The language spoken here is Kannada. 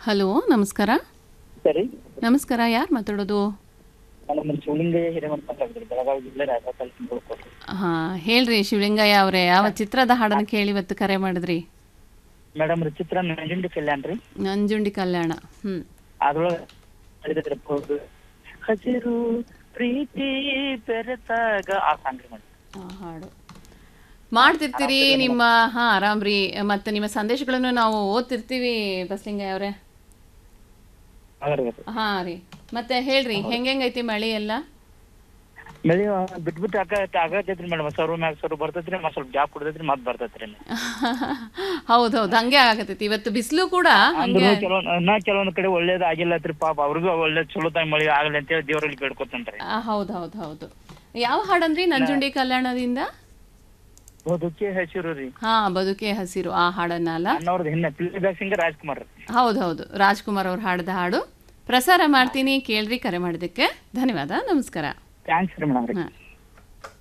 ಹಲೋ ನಮಸ್ಕಾರ ಸರಿ ನಮಸ್ಕಾರ ಯಾರು ಮಾತಾಡೋದು ನಮ್ಮ ಶಿವಲಿಂಗಯ್ಯ ಹಿರೇಮಠ ಮಾತಾಡಿದ್ರಿ ಬೆಳಗಾವಿ ಜಿಲ್ಲೆ ರಾಯಬಾಗ ತಾಲೂಕಿನ ಉಳ್ಕೊಡ್ರಿ ಹಾಂ ಹೇಳ್ರಿ ಶಿವಲಿಂಗಯ್ಯ ಅವರೇ ಯಾವ ಚಿತ್ರದ ಹಾಡನ್ನು ಕೇಳಿ ಇವತ್ತು ಕರೆ ಮಾಡಿದ್ರಿ ಮೇಡಮ್ ರೀ ಚಿತ್ರ ನಂಜುಂಡಿ ಕಲ್ಯಾಣ ರೀ ನಂಜುಂಡಿ ಕಲ್ಯಾಣ ಹ್ಞೂ ಅದ್ರೊಳಗೆ ಹೇಳಿದ್ರಿ ಹೌದು ಹಸಿರು ಪ್ರೀತಿ ಬೆರೆತಾಗ ಆ ಸಾಂಗ್ ರೀ ಮೇಡಮ್ ಆ ಹಾಡು ಮಾಡ್ತಿರ್ತೀರಿ ನಿಮ್ಮ ಹಾಂ ಆರಾಮ್ ರೀ ಮತ್ತು ನಿಮ್ಮ ಸಂದೇಶಗಳನ್ನು ನಾವು ಓದ್ತಿರ್ತೀವಿ ಬಸಲಿಂಗಯ್ಯ ಅವರೇ ಹೌದ್ರಿ ಹಾಂ ರೀ ಮತ್ತೆ ಹೇಳ್ರಿ ಹೆಂಗೆಂಗೈತಿ ಮಳೆ ಎಲ್ಲ ಮಳಿ ಬಿಟ್ಬಿಟ್ಟು ಆಗ ಆಗತೈತ್ರಿ ಮೇಡಮ್ ಸರ್ವ ಮ್ಯಾಗ ಸರ್ವ ಬರ್ತೈತ್ರಿ ಮತ್ತೆ ಸ್ವಲ್ಪ ಗ್ಯಾಪ್ ಕೊಡ್ತೈತ್ರಿ ಮತ್ತೆ ಬರ್ತೈತ್ರಿ ಹೌದು ಹೌದು ಹಂಗೆ ಆಗತೈತಿ ಇವತ್ತು ಬಿಸಿಲು ಕೂಡ ಅಂದ್ರೂ ಹಂಗೆ ಕೆಲವೊಂದ್ ನಾ ಕೆಲವೊಂದ್ ಕಡೆ ಒಳ್ಳೇದ್ ಆಗಿಲ್ಲತ್ರಿ ಪಾಪ ಅವ್ರಿಗೂ ಒಳ್ಳೇದ್ ಚಲೋ ತಾಯಿ ಮಳಿ ಆಗಲಿ ಅಂತೇಳಿ ದೇವರಲ್ಲಿ ಬೇಡ್ಕೊತಂತ್ರಿ ಆ, ಹೌದು ಹೌದು ಹೌದು ಯಾವ ಹಾಡಂದ್ರಿ ನಂಜುಂಡಿ ಕಲ್ಯಾಣದಿಂದ ಬದುಕೆ ಹಸಿರು ರೀ ಹಾ ಬದುಕೆ ಹಸಿರು ಆ ಹಾಡನ್ನ ಅಲ್ಲ ಅಣ್ಣವ್ರದ್ದು ಹಿನ್ನ ಪ್ಲೇ ಬ್ಯಾಕ್ ಸಿಂಗರ್ ರಾಜ್ಕುಮಾರ್ ರೀ ಹೌದು ಹೌದು ರಾಜ್ಕುಮಾರ್ ಅವ್ರು ಹಾಡಿದ ಹಾಡು ಪ್ರಸಾರ ಮಾಡ್ತೀನಿ ಕೇಳ್ರಿ ಕರೆ ಮಾಡಿದ್ದಕ್ಕೆ ಧನ್ಯವಾದ ನಮಸ್ಕಾರ ಥ್ಯಾಂಕ್ಸ್ ರೀ ಮೇಡಮ್ ರೀ ಹಾ